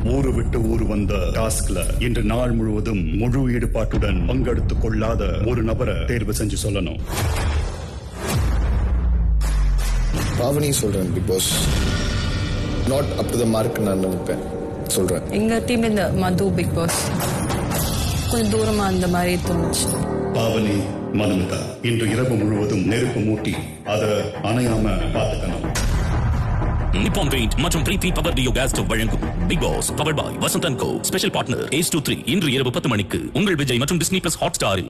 ஊரு விட்டு ஊரு வந்த டாஸ்க்ல இன்று நாள் முழுவதும் முழு ஈடுபாட்டுடன் பங்கெடுத்துக் கொள்ளாத ஒரு நபரை தேர்வு செஞ்சு சொல்லணும் பாவனி சொல்றேன் Bigg Boss not up to the mark நான் நினைப்பேன் சொல்றேன் எங்க டீம் இந்த மது பிக் பாஸ் கொஞ்சம் தூரமா அந்த மாதிரி தோணுச்சு பாவனி மதுமிதா இன்று இரவு முழுவதும் நெருப்பு மூட்டி அதை அணையாம பாத்துக்கணும் நிப்பான் பெயிண்ட் மற்றும் Preethi power duo gas stove வழங்கும் Bigg Boss power boy Vasanth and co special partner ace two three இன்று இரவு பத்து மணிக்கு உங்கள் விஜய் மற்றும் டிஸ்னி பிளஸ் ஹாட் ஸ்டாரில்